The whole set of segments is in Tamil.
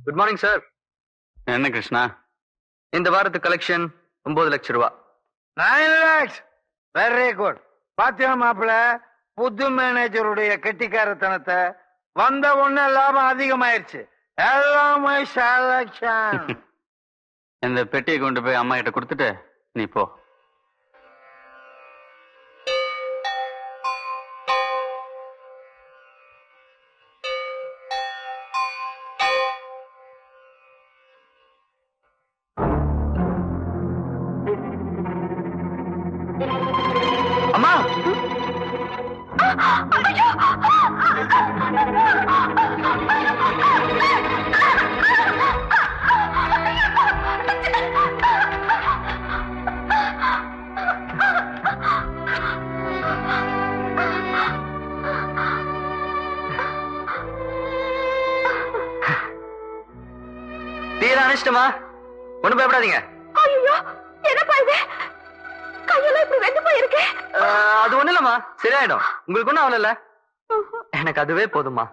குட் மார்னிங் சார் என்ன கிருஷ்ணா இந்த வாரத்து கலெக்ஷன் ஒன்பது லட்சம் ரூபா நைன் லேக்ஸ் வெரி குட் பாத்தியா மாப்பிள புது மேனேஜருடைய கெட்டிக்காரத்தனத்தை வந்த உடனே லாபம் அதிகமாயிருச்சு எல்லாமே செலக்ஷன் இந்த பெட்டியை கொண்டு போய் அம்மா கிட்ட கொடுத்துட்டு நீ போ அம்மா தீர அனுஷ்டமா ஒண்ணும் பயப்படாதீங்க ஐயோ என்னப்பா இது கையெல்லாம் இப்படி வெந்து போயிருக்கு அஹ், அது ஒண்ணு இல்லம்மா சரியாயிடும் உங்களுக்கு ஒண்ணும் ஆகல எனக்கு அதுவே போதுமா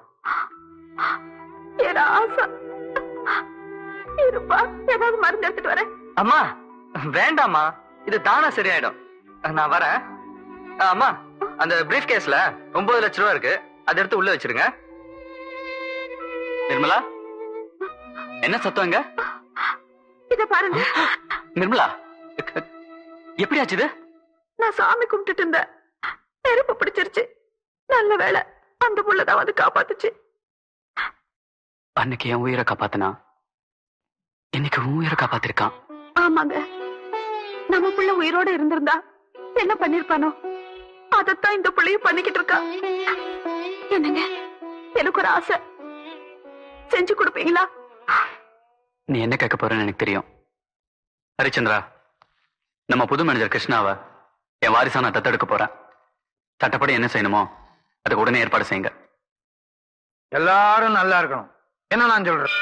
என் ஆசை இருப்பா ஏதாவது மருந்து எடுத்துட்டு வரேன் அம்மா வேண்டாம்மா இது தானா சரியாயிடும் நான் வரேன் அஹ், அம்மா அந்த பிரீஃப் கேஸ்ல ஒன்பது லட்ச ரூபா இருக்கு அதை எடுத்து உள்ள வச்சிருங்க நிர்மலா என்ன சத்தம் இங்க இத பாருங்க நிர்மலா எப்படி ஆச்சு இது நான் சாமி கும்பிட்டுட்டு இருந்தேன் நெருப்பு பிடிச்சிருச்சு நல்ல வேளை அந்த புள்ளதான் வந்து காப்பாத்துச்சு அன்னைக்கு என் உயிரை காப்பாத்தினா இன்னைக்கு உன் உயிரை காப்பாத்திருக்கான் ஆமாங்க நம்ம புள்ள உயிரோட இருந்திருந்தா என்ன பண்ணிருப்பானோ அதத்தான் இந்த புள்ளையும் பண்ணிக்கிட்டு இருக்கா என்னங்க எனக்கு ஒரு ஆசை செஞ்சு கொடுப்பீங்களா நீ என்ன கேட்க போறேன்னு எனக்கு தெரியும் ஹரிச்சந்திரா நம்ம புது மேனேஜர் கிருஷ்ணாவை என் வாரிசா நான் தத்தெடுக்க போறேன் சட்டப்படி என்ன செய்யணுமோ அதுக்கு உடனே ஏற்பாடு செய்யுங்க எல்லாரும் நல்லா இருக்கணும் என்ன நான் சொல்றேன்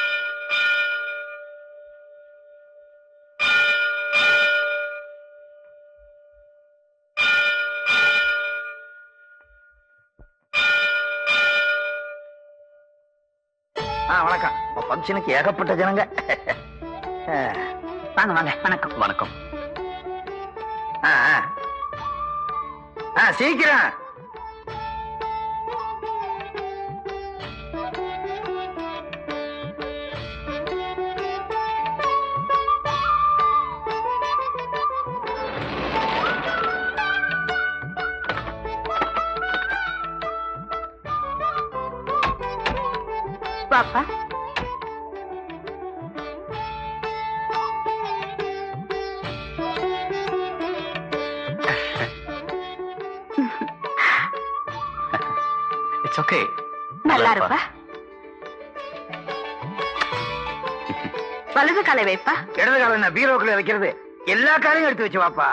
ஆ வணக்கம் ஃபங்க்ஷனுக்கு ஏகப்பட்ட ஜனங்க வாங்க வாங்க வணக்கம் வணக்கம் ஆ ஆ. ஆ சீக்கிரம் பாப்பா இட்ஸ் ஓகே நல்லா இருப்பா வலது காலை வைப்பா இடது காலம் என்ன பீரோக்குள்ள வைக்கிறது எல்லா காலையும் எடுத்து வச்சு வாப்பா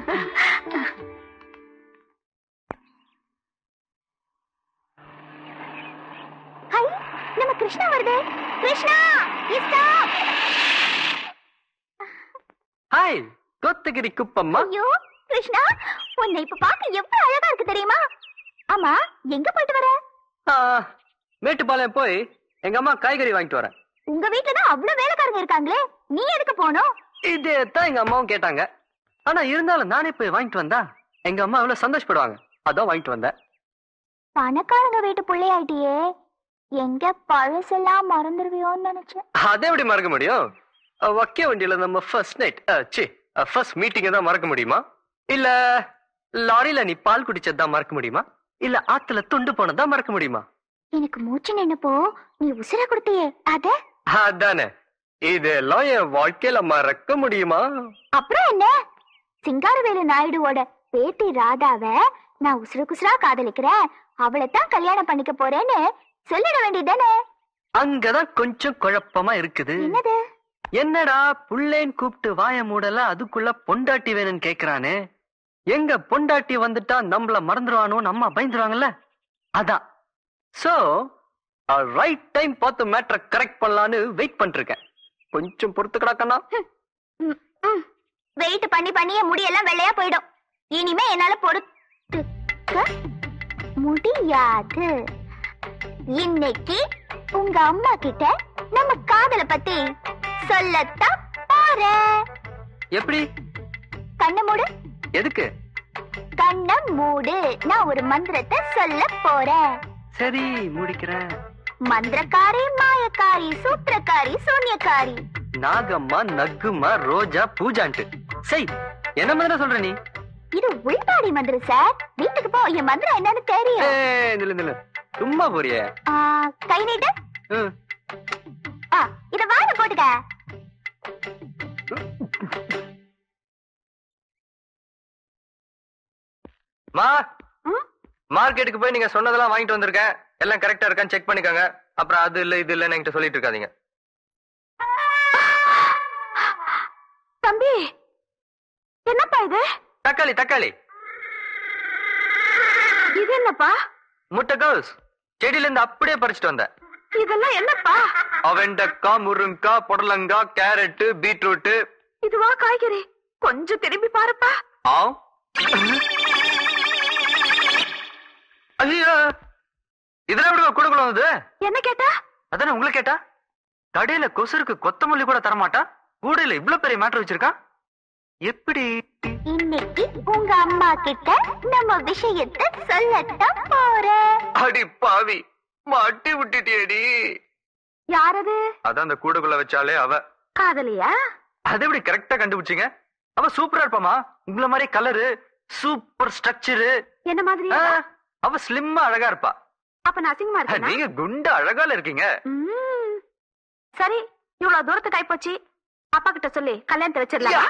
ஹை நம்ம கிருஷ்ணா வருது கிருஷ்ணா ஸ்டாப் ஹாய் கோத்தகிரி குப்பம்மா ஐயோ கிருஷ்ணா உன்னை இப்ப பார்க்க எவ்வளவு அழகா இருக்கு தெரியுமா ஆமா எங்க போயிட்டு வர ஆ, மேட்டுப்பாளையம் போய் எங்க அம்மா காய்கறி வாங்கிட்டு வரேன் உங்க வீட்டுல தான் அவ்வளவு வேலைக்காரங்க இருக்காங்களே நீ எதுக்கு போனோம் இதே தான் எங்க அம்மாவும் கேட்டாங்க ஆனா இருந்தாலும் நானே போய் வாங்கிட்டு வந்தா எங்க அம்மா எவ்வளவு சந்தோஷப்படுவாங்க அதான் வாங்கிட்டு வந்தேன் பணக்காரங்க வீட்டு பிள்ளையாயிட்டியே எங்க பழசெல்லாம் மறந்துடுவியோன்னு நினைச்சேன் அதை எப்படி மறக்க முடியும் அஹ், வக்கிய வண்டியில நம்ம ஃபர்ஸ்ட் நைட் சி ஃபர்ஸ்ட் மீட்டிங்கை தான் மறக்க முடியுமா இல்ல லாரியில நீ பால் குடிச்சது மறக்க முடியுமா இல்ல ஆத்துல துண்டு போனதா மறக்க முடியுமா எனக்கு மூச்சு நின்னப்போ நீ உசுர கொடுத்தியே அத அதானே இதெல்லாம் என் வாழ்க்கையில மறக்க முடியுமா அப்புறம் என்ன சிங்காரவேலு நாயுடுவோட பேத்தி ராதாவ நான் உசுர குசுரா காதலிக்கிறேன் அவளை தான் கல்யாணம் பண்ணிக்க போறேன்னு சொல்லிட வேண்டியதானே அங்கதான் கொஞ்சம் குழப்பமா இருக்குது என்னது என்னடா புள்ளேன் கூப்பிட்டு வாய மூடல அதுக்குள்ள பொண்டாட்டி வேணும்னு கேக்குறானே எங்க பொண்டாட்டி வந்துட்டா நம்மள மறந்துடுவானோ நம்ம பயந்துருவாங்கல்ல அதான் சோ ரைட் டைம் பார்த்து மேட்ரை கரெக்ட் பண்ணலான்னு வெயிட் பண்ணிருக்கேன் கொஞ்சம் பொறுத்து கிடக்கண்ணா வெயிட் பண்ணி பண்ணியே முடியெல்லாம் வெள்ளையா போயிடும் இனிமே என்னால பொறுத்துக்க முடியாது இன்னைக்கு உங்க அம்மா கிட்ட நம்ம காதல பத்தி சொல்லத்தான் போறேன் எப்படி கண்ணு மூடு எதுக்கு கண்ண மூடு நான் ஒரு மந்திரத்தை சொல்ல போறேன் சரி முடிக்கிறேன் மந்திரக்காரி மாயக்காரி சூத்திரக்காரி சூன்யக்காரி நாகம்மா நக்குமா ரோஜா பூஜான்ட்டு செய் என்ன மாதிரி சொல்ற நீ இது உள்பாடி மந்திரம் சார் வீட்டுக்கு போ என் மந்திரம் என்னன்னு தெரியும் ஏய், நில்லு நில்லு சும்மா போறியே ஆ, கை நீட்டு ம். ஆ, இத வாங்க போட்டுக்க மா ம்? மார்க்கெட்டுக்கு போய் நீங்க சொன்னதெல்லாம் வாங்கிட்டு வந்திருக்கேன் எல்லாம் கரெக்டா இருக்கான்னு செக் பண்ணிக்கோங்க அப்புறம் அது இல்ல இது இல்லன்னு என்கிட்ட சொல்லிட்டு இருக்காதீங்க தம்பி என்னப்பா இது தக்காளி தக்காளி இது என்னப்பா முட்டைகோஸ் செடியில இருந்து அப்படியே பறிச்சுட்டு வந்தேன் இதெல்லாம் என்னப்பா அவெண்டக்காய் முருங்கக்காய் புடலங்காய் கேரட் பீட்ரூட் இதுவா காய்கறி கொஞ்சம் திரும்பி பாருப்பா ஆ ஐயோ இதெல்லாம் எப்படி கொடுக்கல வந்தது என்ன கேட்டா அதானே உங்களை கேட்டா கடையில கொசுருக்கு கொத்தமல்லி கூட தரமாட்டா கூடையில இவ்ளோ பெரிய மேட்டர் வச்சிருக்கா எப்படி இன்னைக்கு உங்க அம்மா கிட்ட நம்ம விஷயத்தை சொல்லத்தான் போறேன் அடி பாவி மாட்டி விட்டுட்டியடி யாரது அதான் அந்த கூடைக்குள்ள வச்சாலே அவ காதலியா அது எப்படி கரெக்டா கண்டுபிடிச்சீங்க அவ சூப்பரா இருப்பாமா உங்கள மாதிரி கலரு சூப்பர் ஸ்ட்ரக்சரு என்ன மாதிரி அவ ஸ்லிம்மா அழகா இருப்பா அப்ப நான் அசிங்கமா இருக்கேனா? நீங்க குண்டு அழகால இருக்கீங்க ம். சரி இவ்வளவு தூரத்துக்கு ஆயிப்போச்சு அப்பா கிட்ட சொல்லி கல்யாணத்தை வச்சிடலாம்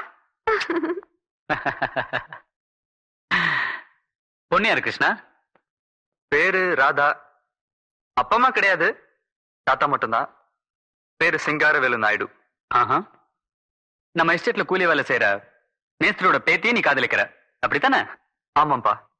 பொன்னியாரு கிருஷ்ணா பேரு ராதா அப்பா அம்மா கிடையாது தாத்தா மட்டும்தான் பேரு சிங்காரவேலு நாயுடு ஆஹா நம்ம எஸ்டேட்ல கூலி வேலை செய்யற மேஸ்திரியோட பேத்தியை நீ காதலிக்கிற அப்படித்தானே ஆமாப்பா